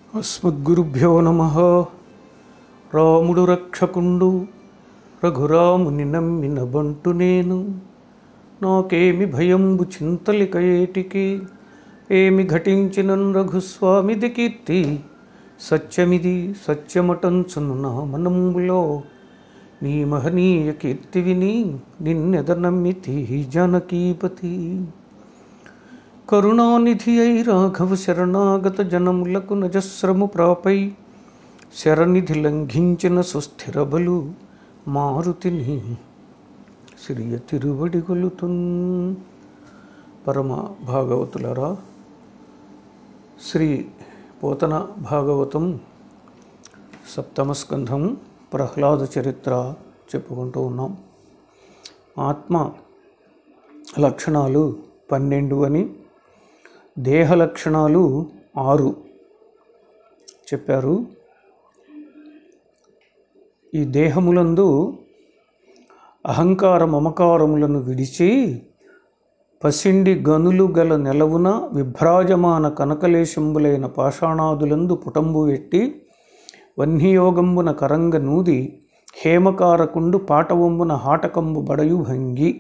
అస్మద్గురుభ్యో నమ రాముడు రక్షకుండు రఘురాముని నమ్మిన బంటు నేను నాకేమి భయంబు చింతలిక ఏటికి ఏమి ఘటించిన రఘుస్వామిది కీర్తి సత్యమిది సత్యమటంచును నా మనంబులో నీ మహనీయ కీర్తి విని నిన్నెద నమ్మితి జానకీపతి కరుణానిధి అయి రాఘవ శరణాగత జనములకు నజస్రము ప్రాపై శరనిధి లంఘించిన సుస్థిర బలు మారుతిని సిరియ తిరువడి గొలుతున్ పరమ భాగవతులరా శ్రీ పోతన భాగవతం సప్తమ స్కంధం ప్రహ్లాద చరిత్ర చెప్పుకుంటూ ఉన్నాం ఆత్మ లక్షణాలు పన్నెండు అని దేహ లక్షణాలు ఆరు చెప్పారు ఈ దేహములందు అహంకార మమకారములను విడిచి పసిండి గనులు గల నెలవున విభ్రాజమాన కనకలేశంబులైన పాషాణాదులందు పుటంబు వెట్టి వన్నియోగంబున కరంగ నూది హేమకారకుండు పాటవంబున హాటకంబు బడయు భంగి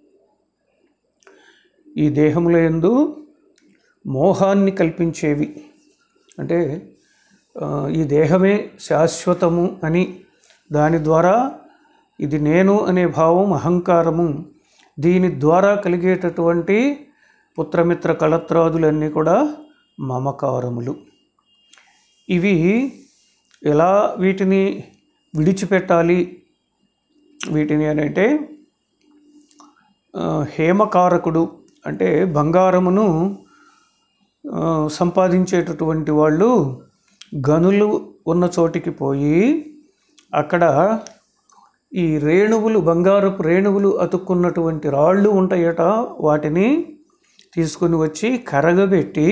ఈ దేహములందు మోహాన్ని కల్పించేవి అంటే ఆ, ఈ దేహమే శాశ్వతము అని దాని ద్వారా ఇది నేను అనే భావం అహంకారము దీని ద్వారా కలిగేటటువంటి పుత్రమిత్ర కళత్రాదులన్నీ కూడా మమకారములు ఇవి ఎలా వీటిని విడిచిపెట్టాలి వీటిని అని అంటే ఆ, హేమకారకుడు అంటే బంగారమును ఆ, సంపాదించేటటువంటి వాళ్ళు గనులు ఉన్న చోటికి పోయి అక్కడ ఈ రేణువులు బంగారపు రేణువులు అతుక్కున్నటువంటి రాళ్ళు ఉంటాయట వాటిని తీసుకుని వచ్చి కరగబెట్టి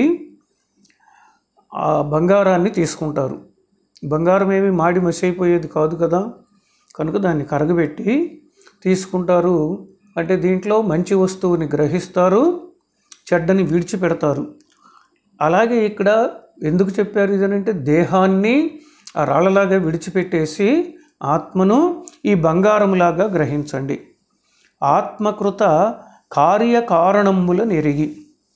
ఆ బంగారాన్ని తీసుకుంటారు బంగారం ఏమి మాడి మసైపోయేది కాదు కదా కనుక దాన్ని కరగబెట్టి తీసుకుంటారు అంటే దీంట్లో మంచి వస్తువుని గ్రహిస్తారు చెడ్డని విడిచిపెడతారు అలాగే ఇక్కడ ఎందుకు చెప్పారు ఇదనంటే దేహాన్ని ఆ రాళ్ళలాగా విడిచిపెట్టేసి ఆత్మను ఈ బంగారములాగా గ్రహించండి ఆత్మకృత కార్యకారణముల నెరిగి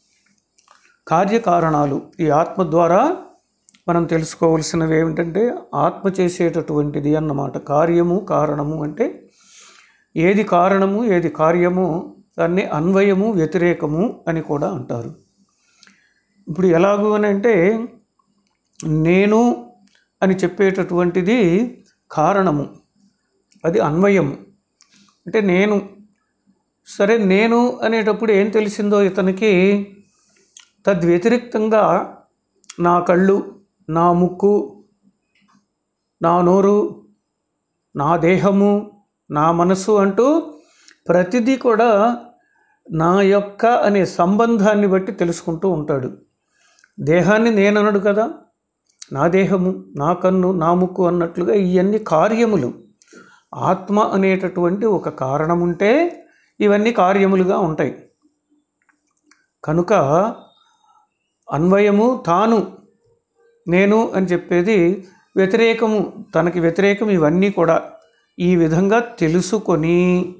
కార్యకారణాలు ఈ ఆత్మ ద్వారా మనం తెలుసుకోవలసినవి ఏమిటంటే ఆత్మ చేసేటటువంటిది అన్నమాట కార్యము కారణము అంటే ఏది కారణము ఏది కార్యము దాన్ని అన్వయము వ్యతిరేకము అని కూడా అంటారు ఇప్పుడు ఎలాగూ అని అంటే నేను అని చెప్పేటటువంటిది కారణము అది అన్వయము అంటే నేను సరే నేను అనేటప్పుడు ఏం తెలిసిందో ఇతనికి తద్వ్యతిరిక్తంగా నా కళ్ళు నా ముక్కు నా నోరు నా దేహము నా మనసు అంటూ ప్రతిదీ కూడా నా యొక్క అనే సంబంధాన్ని బట్టి తెలుసుకుంటూ ఉంటాడు దేహాన్ని నేననడు కదా నా దేహము నా కన్ను నా ముక్కు అన్నట్లుగా ఇవన్నీ కార్యములు ఆత్మ అనేటటువంటి ఒక కారణం ఉంటే ఇవన్నీ కార్యములుగా ఉంటాయి కనుక అన్వయము తాను నేను అని చెప్పేది వ్యతిరేకము తనకి వ్యతిరేకం ఇవన్నీ కూడా ఈ విధంగా తెలుసుకొని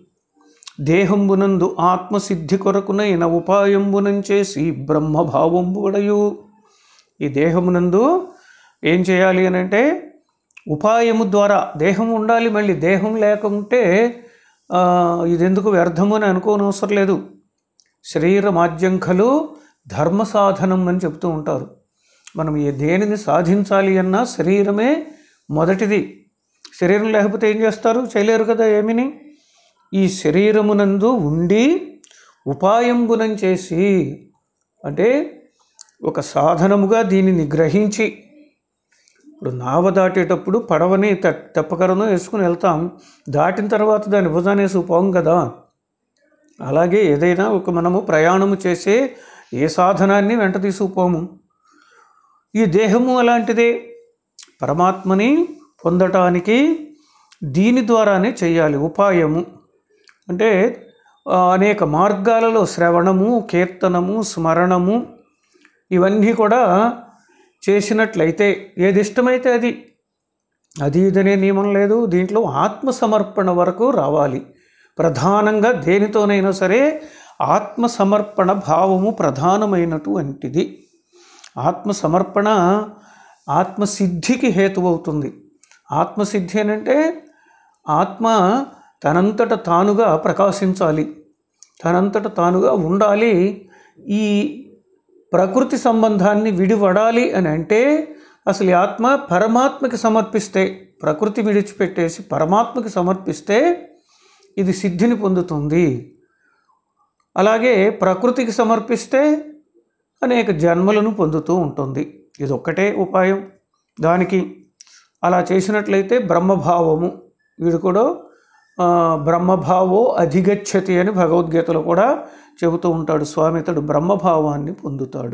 దేహంబునందు ఆత్మసిద్ధి కొరకునైన ఉపాయంబునం చేసి బ్రహ్మభావంబుడయు ఈ దేహమునందు ఏం చేయాలి అని అంటే ఉపాయము ద్వారా దేహం ఉండాలి మళ్ళీ దేహం లేకుంటే ఆ, ఇదెందుకు వ్యర్థము అని అనుకోనవసరం లేదు శరీర మాధ్యంఖలు ధర్మ సాధనం అని చెప్తూ ఉంటారు మనం ఏ దేనిని సాధించాలి అన్నా శరీరమే మొదటిది శరీరం లేకపోతే ఏం చేస్తారు చేయలేరు కదా ఏమిని ఈ శరీరమునందు ఉండి ఉపాయంబునం చేసి అంటే ఒక సాధనముగా దీనిని గ్రహించి ఇప్పుడు నావ దాటేటప్పుడు పడవని తె తెప్పకరను వేసుకుని వెళ్తాం దాటిన తర్వాత దాన్ని భుజానేసి పోం కదా అలాగే ఏదైనా ఒక మనము ప్రయాణము చేసే ఏ సాధనాన్ని వెంట తీసుకుపోము ఈ దేహము అలాంటిదే పరమాత్మని పొందటానికి దీని ద్వారానే చేయాలి ఉపాయము అంటే ఆ, అనేక మార్గాలలో శ్రవణము కీర్తనము స్మరణము ఇవన్నీ కూడా చేసినట్లయితే ఏది ఇష్టమైతే అది అది ఇదనే నియమం లేదు దీంట్లో ఆత్మసమర్పణ వరకు రావాలి ప్రధానంగా దేనితోనైనా సరే ఆత్మసమర్పణ భావము ప్రధానమైనటువంటిది ఆత్మసమర్పణ ఆత్మసిద్ధికి హేతువవుతుంది ఆత్మసిద్ధి అని అంటే ఆత్మ తనంతట తానుగా ప్రకాశించాలి తనంతట తానుగా ఉండాలి ఈ ప్రకృతి సంబంధాన్ని విడివడాలి అని అంటే అసలు ఈ ఆత్మ పరమాత్మకి సమర్పిస్తే ప్రకృతి విడిచిపెట్టేసి పరమాత్మకి సమర్పిస్తే ఇది సిద్ధిని పొందుతుంది అలాగే ప్రకృతికి సమర్పిస్తే అనేక జన్మలను పొందుతూ ఉంటుంది ఇది ఒక్కటే ఉపాయం దానికి అలా చేసినట్లయితే బ్రహ్మభావము వీడు కూడా ఆ, బ్రహ్మభావో అధిగచ్చతి అని భగవద్గీతలో కూడా చెబుతూ ఉంటాడు స్వామి ఇతడు బ్రహ్మభావాన్ని పొందుతాడు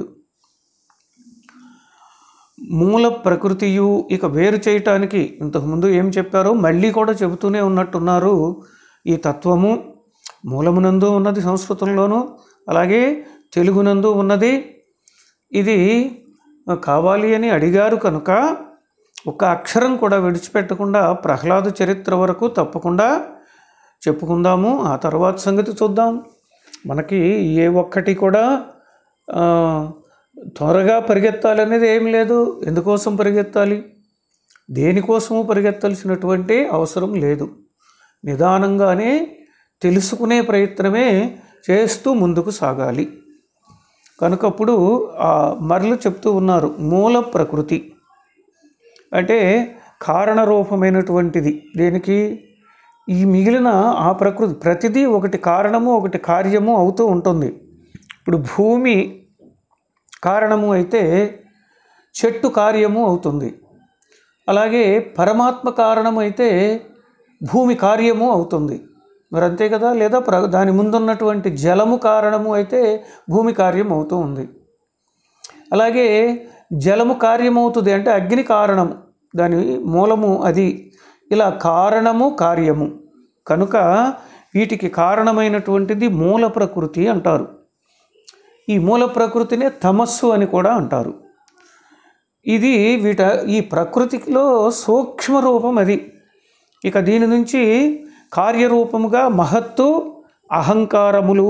మూల ప్రకృతియు ఇక వేరు చేయటానికి ఇంతకుముందు ఏం చెప్పారో మళ్ళీ కూడా చెబుతూనే ఉన్నట్టున్నారు ఈ తత్వము మూలమునందు ఉన్నది సంస్కృతంలోనూ అలాగే తెలుగునందు ఉన్నది ఇది కావాలి అని అడిగారు కనుక ఒక అక్షరం కూడా విడిచిపెట్టకుండా ప్రహ్లాద చరిత్ర వరకు తప్పకుండా చెప్పుకుందాము ఆ తర్వాత సంగతి చూద్దాం మనకి ఏ ఒక్కటి కూడా ఆ, త్వరగా పరిగెత్తాలనేది ఏం లేదు ఎందుకోసం పరిగెత్తాలి దేనికోసము పరిగెత్తాల్సినటువంటి అవసరం లేదు నిదానంగానే తెలుసుకునే ప్రయత్నమే చేస్తూ ముందుకు సాగాలి కనుకప్పుడు ఆ మరలు చెప్తూ ఉన్నారు మూల ప్రకృతి అంటే కారణరూపమైనటువంటిది దేనికి ఈ మిగిలిన ఆ ప్రకృతి ప్రతిదీ ఒకటి కారణము ఒకటి కార్యము అవుతూ ఉంటుంది ఇప్పుడు భూమి కారణము అయితే చెట్టు కార్యము అవుతుంది అలాగే పరమాత్మ కారణం అయితే భూమి కార్యము అవుతుంది మరి అంతే కదా లేదా ప్ర దాని ముందున్నటువంటి జలము కారణము అయితే భూమి కార్యం అవుతూ ఉంది అలాగే జలము కార్యమవుతుంది అంటే అగ్ని కారణము దాని మూలము అది ఇలా కారణము కార్యము కనుక వీటికి కారణమైనటువంటిది మూల ప్రకృతి అంటారు ఈ మూల ప్రకృతినే తమస్సు అని కూడా అంటారు ఇది వీట ఈ ప్రకృతిలో సూక్ష్మ రూపం అది ఇక దీని నుంచి కార్యరూపముగా మహత్తు అహంకారములు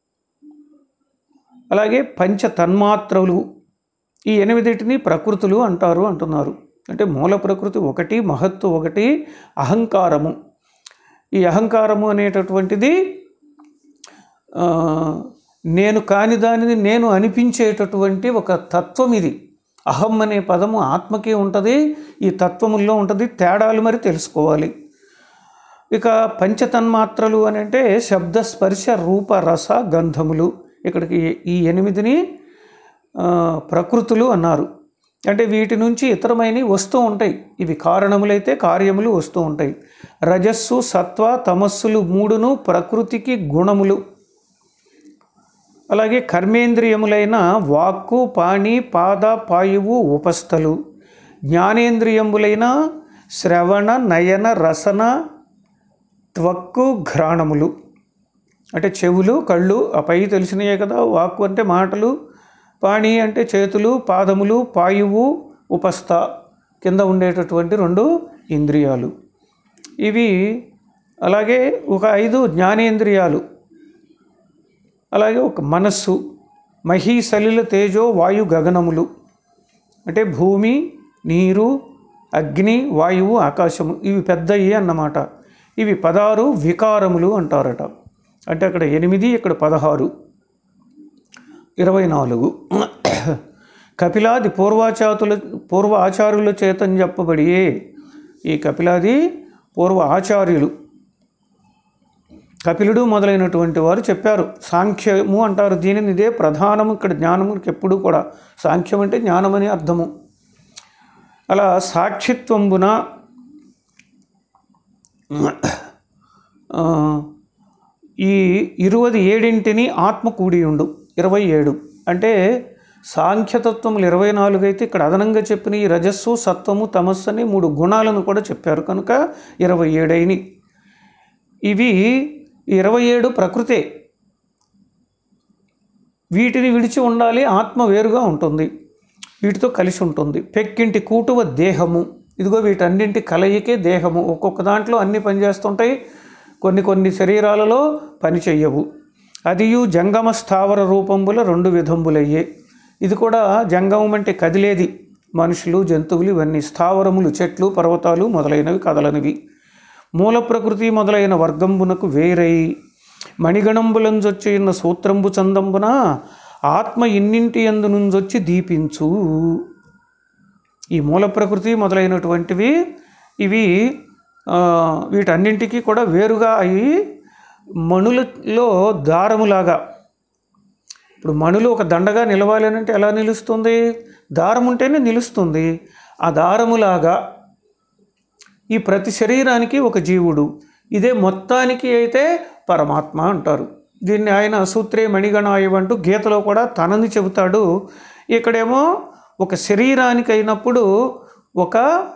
అలాగే పంచ తన్మాత్రలు ఈ ఎనిమిదిటిని ప్రకృతులు అంటారు అంటున్నారు అంటే మూల ప్రకృతి ఒకటి మహత్తు ఒకటి అహంకారము ఈ అహంకారము అనేటటువంటిది ఆ, నేను కాని దానిని నేను అనిపించేటటువంటి ఒక తత్వం ఇది అహం అనే పదము ఆత్మకి ఉంటుంది ఈ తత్వముల్లో ఉంటుంది తేడాలు మరి తెలుసుకోవాలి ఇక పంచతన్మాత్రలు అని అంటే శబ్ద స్పర్శ రూప రస గంధములు ఇక్కడికి ఈ ఎనిమిదిని ఆ, ప్రకృతులు అన్నారు అంటే వీటి నుంచి ఇతరమైనవి వస్తూ ఉంటాయి ఇవి కారణములైతే కార్యములు వస్తూ ఉంటాయి రజస్సు సత్వ తమస్సులు మూడును ప్రకృతికి గుణములు అలాగే కర్మేంద్రియములైన వాక్కు పాణి పాద పాయువు ఉపస్థలు జ్ఞానేంద్రియములైన శ్రవణ నయన రసన త్వక్కు ఘ్రాణములు అంటే చెవులు కళ్ళు ఆ పై తెలిసినయే కదా వాక్కు అంటే మాటలు పాణి అంటే చేతులు పాదములు పాయువు ఉపస్థ కింద ఉండేటటువంటి రెండు ఇంద్రియాలు ఇవి అలాగే ఒక ఐదు జ్ఞానేంద్రియాలు అలాగే ఒక మనస్సు మహీ సలిల తేజో వాయు గగనములు అంటే భూమి నీరు అగ్ని వాయువు ఆకాశము ఇవి పెద్దయి అన్నమాట ఇవి పదహారు వికారములు అంటారట అంటే అక్కడ ఎనిమిది ఇక్కడ పదహారు ఇరవై నాలుగు కపిలాది పూర్వాచాతుల పూర్వ ఆచార్యుల చేతని చెప్పబడియే ఈ కపిలాది పూర్వ ఆచార్యులు కపిలుడు మొదలైనటువంటి వారు చెప్పారు సాంఖ్యము అంటారు దీనిని ఇదే ప్రధానము ఇక్కడ జ్ఞానముకి ఎప్పుడూ కూడా సాంఖ్యం అంటే జ్ఞానం అని అర్థము అలా సాక్షిత్వంబున ఆ, ఈ ఇరువది ఏడింటిని ఆత్మ కూడి ఉండు ఇరవై ఏడు అంటే సాంఖ్యతత్వములు ఇరవై నాలుగు అయితే ఇక్కడ అదనంగా చెప్పిన ఈ రజస్సు సత్వము తమస్సు అని మూడు గుణాలను కూడా చెప్పారు కనుక ఇరవై ఏడైని ఇవి ఇరవై ఏడు ప్రకృతే వీటిని విడిచి ఉండాలి ఆత్మ వేరుగా ఉంటుంది వీటితో కలిసి ఉంటుంది పెక్కింటి కూటువ దేహము ఇదిగో వీటన్నింటి కలయికే దేహము ఒక్కొక్క దాంట్లో అన్ని పనిచేస్తుంటాయి కొన్ని కొన్ని శరీరాలలో పని చెయ్యవు అదియు జంగమ స్థావర రూపంబుల రెండు విధంబులయ్యే ఇది కూడా జంగమం అంటే కదిలేది మనుషులు జంతువులు ఇవన్నీ స్థావరములు చెట్లు పర్వతాలు మొదలైనవి కదలనివి మూల ప్రకృతి మొదలైన వర్గంబునకు వేరై మణిగణంబులంజొచ్చి ఉన్న సూత్రంబు చందంబున ఆత్మ ఇన్నింటి ఎందు నుంచొచ్చి దీపించు ఈ మూల ప్రకృతి మొదలైనటువంటివి ఇవి ఆ, వీటన్నింటికి కూడా వేరుగా అయి మణులలో దారములాగా ఇప్పుడు మణులు ఒక దండగా నిలవాలి అని అంటే ఎలా నిలుస్తుంది దారం ఉంటేనే నిలుస్తుంది ఆ దారములాగా ఈ ప్రతి శరీరానికి ఒక జీవుడు ఇదే మొత్తానికి అయితే పరమాత్మ అంటారు దీన్ని ఆయన సూత్రే మణిగణాయం అంటూ గీతలో కూడా తనని చెబుతాడు ఇక్కడేమో ఒక శరీరానికి అయినప్పుడు ఒక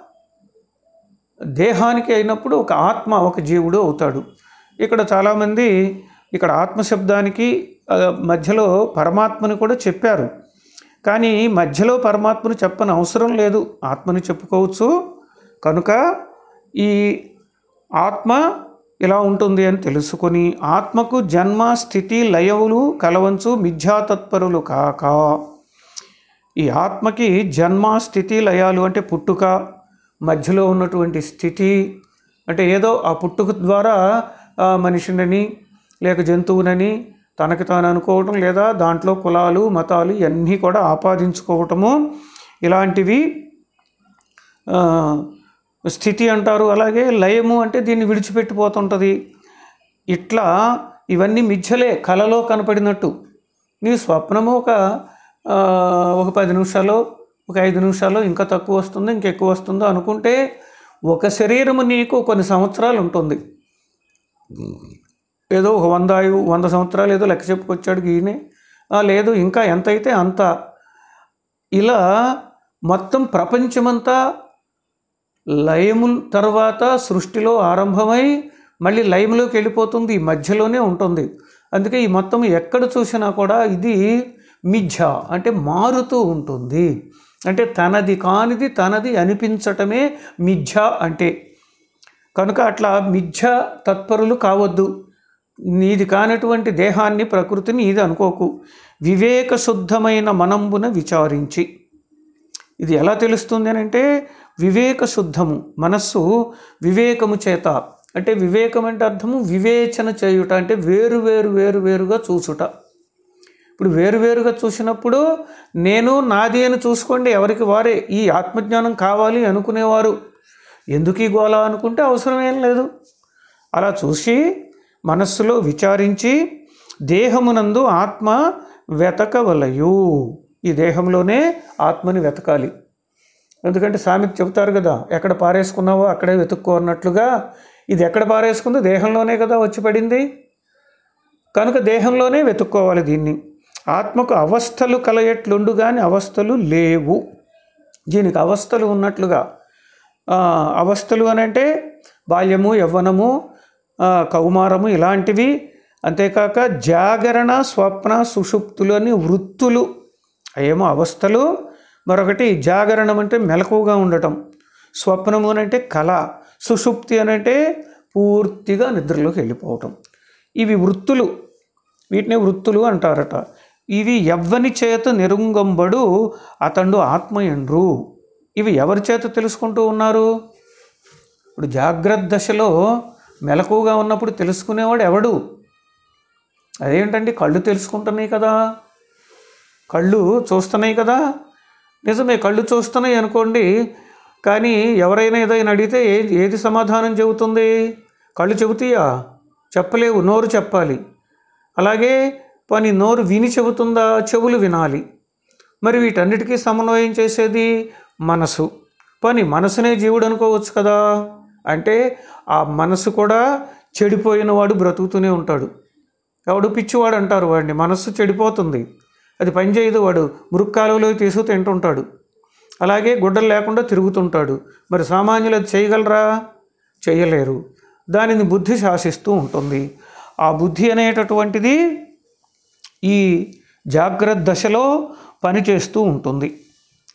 దేహానికి అయినప్పుడు ఒక ఆత్మ ఒక జీవుడు అవుతాడు ఇక్కడ చాలామంది ఇక్కడ ఆత్మశబ్దానికి ఆ, మధ్యలో పరమాత్మని కూడా చెప్పారు కానీ మధ్యలో పరమాత్మను చెప్పని అవసరం లేదు ఆత్మని చెప్పుకోవచ్చు కనుక ఈ ఆత్మ ఇలా ఉంటుంది అని తెలుసుకొని ఆత్మకు జన్మ స్థితి లయవులు కలవంచు మిథ్యాతత్పరులు కాక ఈ ఆత్మకి జన్మ స్థితి లయాలు అంటే పుట్టుక మధ్యలో ఉన్నటువంటి స్థితి అంటే ఏదో ఆ పుట్టుక ద్వారా ఆ మనిషినని లేక జంతువునని తనకి తాను అనుకోవటం లేదా దాంట్లో కులాలు మతాలు ఇవన్నీ కూడా ఆపాదించుకోవటము ఇలాంటివి ఆ, స్థితి అంటారు అలాగే లయము అంటే దీన్ని విడిచిపెట్టిపోతుంటుంది ఇట్లా ఇవన్నీ మిథ్యలే కలలో కనపడినట్టు నీ స్వప్నము ఒక ఆ, ఒక పది నిమిషాలు ఒక ఐదు నిమిషాలు ఇంకా తక్కువ వస్తుందో ఇంకెక్కువ వస్తుందో అనుకుంటే ఒక శరీరము నీకు కొన్ని సంవత్సరాలు ఉంటుంది ఏదో ఒక వంద ఆయువు వంద సంవత్సరాలు ఏదో లెక్క చెప్పుకొచ్చాడు ఈయనే ఆ, లేదు ఇంకా ఎంత అయితే అంత ఇలా మొత్తం ప్రపంచమంతా లయము తర్వాత సృష్టిలో ఆరంభమై మళ్ళీ లయంలోకి వెళ్ళిపోతుంది ఈ మధ్యలోనే ఉంటుంది అందుకే ఈ మొత్తం ఎక్కడ చూసినా కూడా ఇది మిథ్య అంటే మారుతూ ఉంటుంది అంటే తనది కానిది తనది అనిపించటమే మిథ్య అంటే కనుక అట్లా మిథ్య తత్పరులు కావద్దు నీది కానటువంటి దేహాన్ని ప్రకృతిని ఇది అనుకోకు వివేక శుద్ధమైన మనంబున విచారించి ఇది ఎలా తెలుస్తుంది అని అంటే వివేక శుద్ధము మనస్సు వివేకము చేత అంటే వివేకం అంటే అర్థము వివేచన చేయుట అంటే వేరు వేరు వేరు వేరుగా చూసుట ఇప్పుడు వేరువేరుగా చూసినప్పుడు నేను నాది అని చూసుకోండి ఎవరికి వారే ఈ ఆత్మజ్ఞానం కావాలి అనుకునేవారు ఎందుకు ఈ గోళ అనుకుంటే అవసరమేం లేదు అలా చూసి మనస్సులో విచారించి దేహమునందు ఆత్మ వెతకవలయు ఈ దేహంలోనే ఆత్మని వెతకాలి ఎందుకంటే సామెత చెబుతారు కదా ఎక్కడ పారేసుకున్నావో అక్కడే వెతుక్కో అన్నట్లుగా ఇది ఎక్కడ పారేసుకుందో దేహంలోనే కదా వచ్చి పడింది కనుక దేహంలోనే వెతుక్కోవాలి దీన్ని ఆత్మకు అవస్థలు కలయట్లుండు కానీ అవస్థలు లేవు దీనికి అవస్థలు ఉన్నట్లుగా ఆ, అవస్థలు అని అంటే బాల్యము యవ్వనము ఆ, కౌమారము ఇలాంటివి అంతేకాక జాగరణ స్వప్న సుషుప్తులు అని వృత్తులు ఏమో అవస్థలు మరొకటి జాగరణం అంటే మెలకువగా ఉండటం స్వప్నము అని అంటే కళ సుషుప్తి అని అంటే పూర్తిగా నిద్రలోకి వెళ్ళిపోవటం ఇవి వృత్తులు వీటిని వృత్తులు అంటారట ఇవి ఎవ్వని చేత నిరుంగంబడు అతడు ఆత్మయండ్రు ఇవి ఎవరి చేత తెలుసుకుంటూ ఉన్నారు ఇప్పుడు జాగ్రత్త దశలో మెలకువగా ఉన్నప్పుడు తెలుసుకునేవాడు ఎవడు అదేంటండి కళ్ళు తెలుసుకుంటున్నాయి కదా కళ్ళు చూస్తున్నాయి కదా నిజమే కళ్ళు చూస్తున్నాయి అనుకోండి కానీ ఎవరైనా ఏదైనా అడిగితే ఏ ఏది సమాధానం చెబుతుంది కళ్ళు చెబుతాయా చెప్పలేవు నోరు చెప్పాలి అలాగే పని నోరు విని చెబుతుందా చెవులు వినాలి మరి వీటన్నిటికీ సమన్వయం చేసేది మనసు పని మనసునే జీవుడు అనుకోవచ్చు కదా అంటే ఆ మనసు కూడా చెడిపోయిన వాడు బ్రతుకుతూనే ఉంటాడు ఎవడు పిచ్చివాడు అంటారు వాడిని మనస్సు చెడిపోతుంది అది పనిచేయదు వాడు మురుక్కాలువలో తీసుకు తింటుంటాడు అలాగే గుడ్డలు లేకుండా తిరుగుతుంటాడు మరి సామాన్యులు అది చేయగలరా చేయలేరు దానిని బుద్ధి శాసిస్తూ ఉంటుంది ఆ బుద్ధి అనేటటువంటిది ఈ జాగ్రత్త దశలో పనిచేస్తూ ఉంటుంది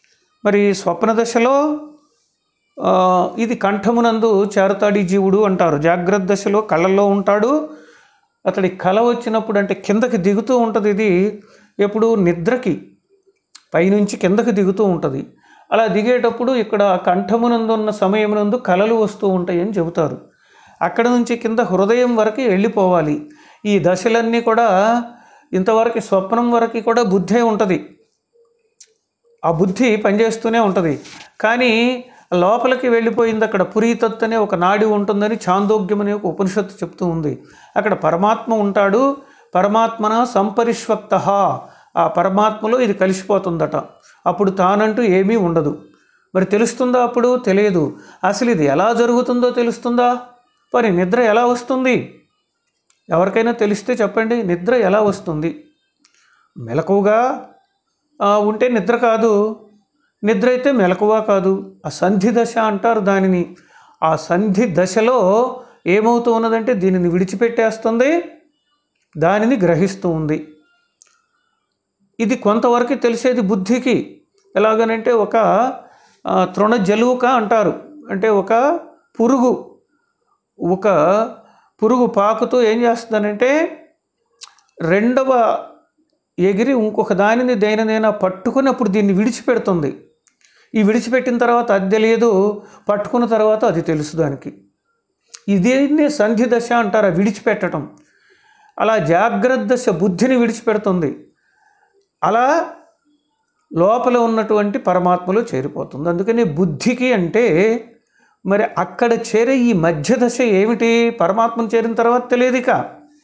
మరి స్వప్న దశలో ఆ, ఇది కంఠమునందు చేరతాడు ఈ జీవుడు అంటారు జాగ్రత్త దశలో కళ్ళల్లో ఉంటాడు అతడి కళ వచ్చినప్పుడు అంటే కిందకి దిగుతూ ఉంటుంది ఇది ఎప్పుడు నిద్రకి పైనుంచి కిందకి దిగుతూ ఉంటుంది అలా దిగేటప్పుడు ఇక్కడ కంఠమునందు ఉన్న సమయమునందు కళలు వస్తూ ఉంటాయని చెబుతారు అక్కడ నుంచి కింద హృదయం వరకు వెళ్ళిపోవాలి ఈ దశలన్నీ కూడా ఇంతవరకు స్వప్నం వరకు కూడా బుద్ధే ఉంటుంది ఆ బుద్ధి పనిచేస్తూనే ఉంటుంది కానీ లోపలికి వెళ్ళిపోయింది అక్కడ పురీతత్ అనే ఒక నాడి ఉంటుందని చాందోగ్యం అనే ఒక ఉపనిషత్తు చెప్తూ ఉంది అక్కడ పరమాత్మ ఉంటాడు పరమాత్మన సంపరిష్వక్త ఆ పరమాత్మలో ఇది కలిసిపోతుందట అప్పుడు తానంటూ ఏమీ ఉండదు మరి తెలుస్తుందా అప్పుడు తెలియదు అసలు ఇది ఎలా జరుగుతుందో తెలుస్తుందా మరి నిద్ర ఎలా వస్తుంది ఎవరికైనా తెలిస్తే చెప్పండి నిద్ర ఎలా వస్తుంది మెలకువగా ఆ, ఉంటే నిద్ర కాదు నిద్ర అయితే మెలకువ కాదు ఆ సంధి దశ అంటారు దానిని ఆ సంధి దశలో ఏమవుతూ ఉన్నదంటే దీనిని విడిచిపెట్టేస్తుంది దానిని గ్రహిస్తూ ఉంది ఇది కొంతవరకు తెలిసేది బుద్ధికి ఎలాగనంటే ఒక ఆ, తృణ జలువుక అంటారు అంటే ఒక పురుగు ఒక పురుగు పాకుతూ ఏం చేస్తుందనంటే రెండవ ఎగిరి ఇంకొక దానిని దేనినైనా పట్టుకుని అప్పుడు దీన్ని విడిచిపెడుతుంది ఈ విడిచిపెట్టిన తర్వాత అది తెలియదు పట్టుకున్న తర్వాత అది తెలుసు దానికి ఇదేనే సంధి దశ అంటారు ఆ విడిచిపెట్టడం అలా జాగ్రత్త దశ బుద్ధిని విడిచిపెడుతుంది అలా లోపల ఉన్నటువంటి పరమాత్మలో చేరిపోతుంది అందుకని బుద్ధికి అంటే మరి అక్కడ చేరే ఈ మధ్య దశ ఏమిటి పరమాత్మను చేరిన తర్వాత తెలియదు ఇక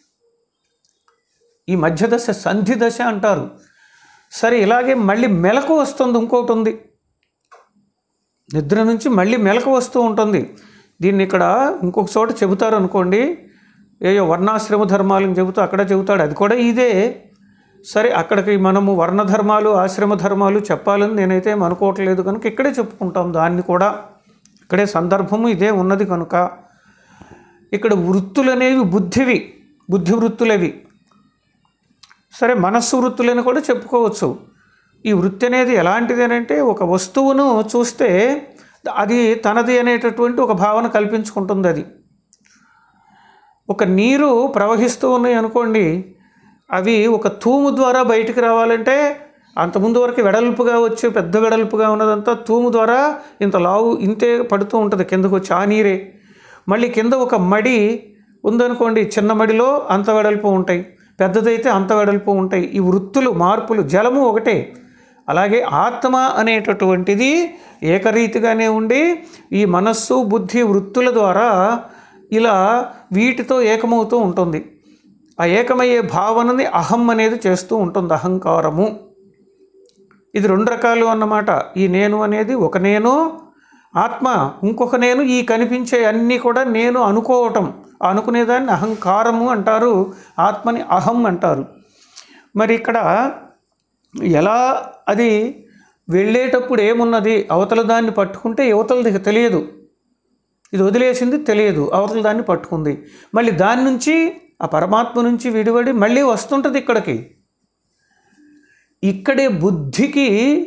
ఈ మధ్య దశ సంధి దశ అంటారు సరే ఇలాగే మళ్ళీ మెలకు వస్తుంది ఇంకోటి ఉంది నిద్ర నుంచి మళ్ళీ మెలకు వస్తూ ఉంటుంది దీన్ని ఇక్కడ ఇంకొక చోట చెబుతారు అనుకోండి ఏయో వర్ణాశ్రమ ధర్మాలను చెబుతూ అక్కడ చెబుతాడు అది కూడా ఇదే సరే అక్కడికి మనము వర్ణ ధర్మాలు ఆశ్రమ ధర్మాలు చెప్పాలని నేనైతే ఏం అనుకోవట్లేదు కనుక ఇక్కడే చెప్పుకుంటాం దాన్ని కూడా ఇక్కడే సందర్భము ఇదే ఉన్నది కనుక ఇక్కడ వృత్తులు అనేవి బుద్ధివి బుద్ధి వృత్తులవి సరే మనస్సు వృత్తులని కూడా చెప్పుకోవచ్చు ఈ వృత్తి అనేది ఎలాంటిది అని అంటే ఒక వస్తువును చూస్తే అది తనది అనేటటువంటి ఒక భావన కల్పించుకుంటుంది అది ఒక నీరు ప్రవహిస్తూ ఉన్నాయి అనుకోండి అవి ఒక తూము ద్వారా బయటికి రావాలంటే అంతకుముందు వరకు వెడల్పుగా వచ్చి పెద్ద వెడల్పుగా ఉన్నదంతా తూము ద్వారా ఇంత లావు ఇంతే పడుతూ ఉంటుంది కిందకు వచ్చి ఆ నీరే మళ్ళీ కింద ఒక మడి ఉందనుకోండి చిన్న మడిలో అంత వెడల్పు ఉంటాయి పెద్దదైతే అంత వెడల్పు ఉంటాయి ఈ వృత్తులు మార్పులు జలము ఒకటే అలాగే ఆత్మ అనేటటువంటిది ఏకరీతిగానే ఉండి ఈ మనస్సు బుద్ధి వృత్తుల ద్వారా ఇలా వీటితో ఏకమవుతూ ఉంటుంది ఆ ఏకమయ్యే భావనని అహం అనేది చేస్తూ ఉంటుంది అహంకారము ఇది రెండు రకాలు అన్నమాట ఈ నేను అనేది ఒక నేను ఆత్మ ఇంకొక నేను ఈ కనిపించే అన్నీ కూడా నేను అనుకోవటం ఆ అనుకునేదాన్ని అహంకారము అంటారు ఆత్మని అహం అంటారు మరి ఇక్కడ ఎలా అది వెళ్ళేటప్పుడు ఏమున్నది అవతల దాన్ని పట్టుకుంటే యువతలది తెలియదు ఇది వదిలేసింది తెలియదు అవతల దాన్ని పట్టుకుంది మళ్ళీ దాని నుంచి ఆ పరమాత్మ నుంచి విడివడి మళ్ళీ వస్తుంటుంది ఇక్కడికి ఇక్కడే బుద్ధికి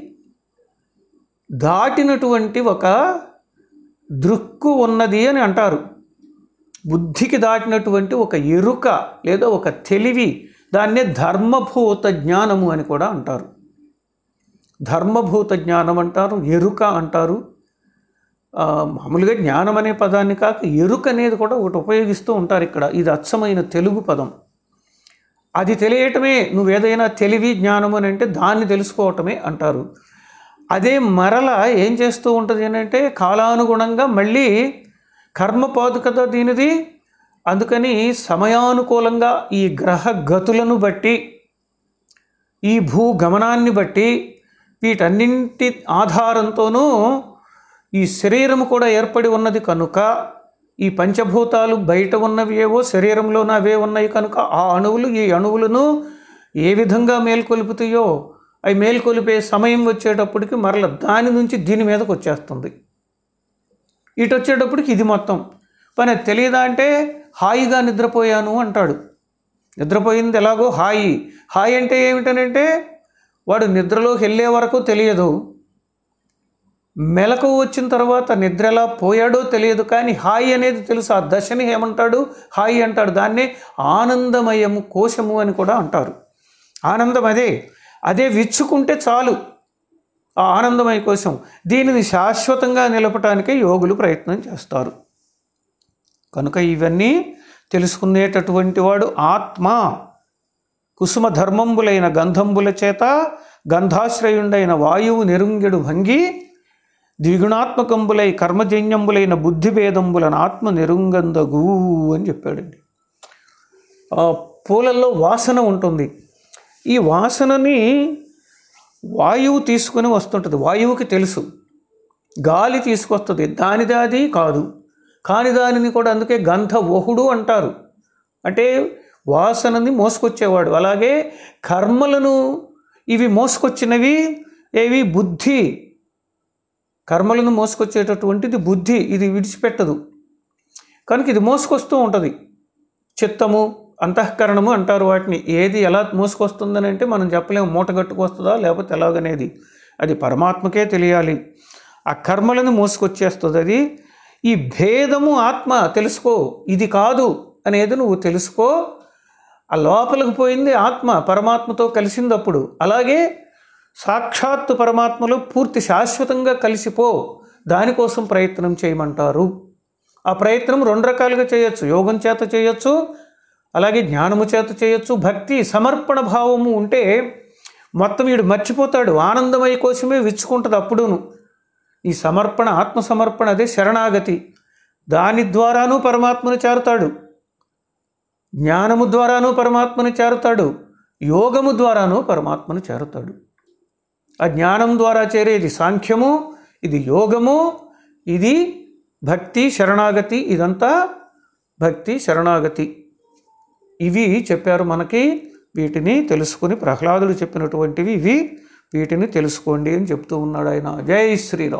దాటినటువంటి ఒక దృక్కు ఉన్నది అని అంటారు బుద్ధికి దాటినటువంటి ఒక ఎరుక లేదా ఒక తెలివి దాన్నే ధర్మభూత జ్ఞానము అని కూడా అంటారు ధర్మభూత జ్ఞానం అంటారు ఎరుక అంటారు ఆ, మామూలుగా జ్ఞానం అనే పదాన్ని కాక ఎరుక అనేది కూడా ఒకటి ఉపయోగిస్తూ ఉంటారు ఇక్కడ ఇది అచ్చమైన తెలుగు పదం అది తెలియటమే నువ్వేదైనా తెలివి జ్ఞానం అని అంటే దాన్ని తెలుసుకోవటమే అంటారు అదే మరల ఏం చేస్తూ ఉంటుంది అని అంటే కాలానుగుణంగా మళ్ళీ కర్మ పాదు కదా దీనిది అందుకని సమయానుకూలంగా ఈ గ్రహ గతులను బట్టి ఈ భూగమనాన్ని బట్టి వీటన్నింటి ఆధారంతోనూ ఈ శరీరం కూడా ఏర్పడి ఉన్నది కనుక ఈ పంచభూతాలు బయట ఉన్నవి ఏవో శరీరంలోనూ అవే ఉన్నాయి కనుక ఆ అణువులు ఈ అణువులను ఏ విధంగా మేల్కొలుపుతాయో అవి మేల్కొలిపే సమయం వచ్చేటప్పటికి మరల దాని నుంచి దీని మీదకి వచ్చేస్తుంది ఇటు వచ్చేటప్పటికి ఇది మొత్తం పని అది తెలియదా అంటే హాయిగా నిద్రపోయాను అంటాడు నిద్రపోయింది ఎలాగో హాయి హాయి అంటే ఏమిటనంటే వాడు నిద్రలోకి వెళ్ళే వరకు తెలియదు మెలకు వచ్చిన తర్వాత నిద్ర ఎలా పోయాడో తెలియదు కానీ హాయి అనేది తెలుసు ఆ దశని ఏమంటాడు హాయి అంటాడు దాన్నే ఆనందమయము కోశము అని కూడా అంటారు ఆనందం అదే అదే విచ్చుకుంటే చాలు ఆ ఆనందమయ కోసం దీనిని శాశ్వతంగా నిలపటానికే యోగులు ప్రయత్నం చేస్తారు కనుక ఇవన్నీ తెలుసుకునేటటువంటి వాడు ఆత్మ కుసుమ ధర్మంబులైన గంధంబుల చేత గంధాశ్రయుండైన వాయువు నిరుంగెడు భంగి ద్విగుణాత్మకంబులై కర్మజన్యంబులైన బుద్ధిభేదంబులను ఆత్మ నిరుంగందగు అని చెప్పాడండి ఆ పూలల్లో వాసన ఉంటుంది ఈ వాసనని వాయువు తీసుకుని వస్తుంటుంది వాయువుకి తెలుసు గాలి తీసుకొస్తుంది దానిది అది కాదు కాని దానిని కూడా అందుకే గంధ వహుడు అంటారు అంటే వాసనని మోసుకొచ్చేవాడు అలాగే కర్మలను ఇవి మోసుకొచ్చినవి ఏవి బుద్ధి కర్మలను మోసుకొచ్చేటటువంటిది బుద్ధి ఇది విడిచిపెట్టదు కనుక ఇది మోసుకొస్తూ ఉంటుంది చిత్తము అంతఃకరణము అంటారు వాటిని ఏది ఎలా మోసుకొస్తుందని అంటే మనం చెప్పలేము మూట కట్టుకొస్తుందా లేకపోతే ఎలాగనేది అది పరమాత్మకే తెలియాలి ఆ కర్మలను మోసుకొచ్చేస్తుంది అది ఈ భేదము ఆత్మ తెలుసుకో ఇది కాదు అనేది నువ్వు తెలుసుకో ఆ లోపలికి పోయింది ఆత్మ పరమాత్మతో కలిసిందప్పుడు అలాగే సాక్షాత్తు పరమాత్మలో పూర్తి శాశ్వతంగా కలిసిపో దానికోసం ప్రయత్నం చేయమంటారు ఆ ప్రయత్నం రెండు రకాలుగా చేయొచ్చు యోగం చేత చేయొచ్చు అలాగే జ్ఞానము చేత చేయొచ్చు భక్తి సమర్పణ భావము ఉంటే మొత్తం వీడు మర్చిపోతాడు ఆనందమయ కోసమే విచ్చుకుంటుంది అప్పుడును ఈ సమర్పణ ఆత్మ సమర్పణ అదే శరణాగతి దాని ద్వారానూ పరమాత్మను చేరుతాడు జ్ఞానము ద్వారానూ పరమాత్మను చేరుతాడు యోగము ద్వారానూ పరమాత్మను చేరుతాడు ఆ జ్ఞానం ద్వారా చేరేది సాంఖ్యము ఇది యోగము ఇది భక్తి శరణాగతి ఇదంతా భక్తి శరణాగతి ఇవి చెప్పారు మనకి వీటిని తెలుసుకుని ప్రహ్లాదుడు చెప్పినటువంటివి ఇవి వీటిని తెలుసుకోండి అని చెప్తూ ఉన్నాడు ఆయన జై శ్రీరామ్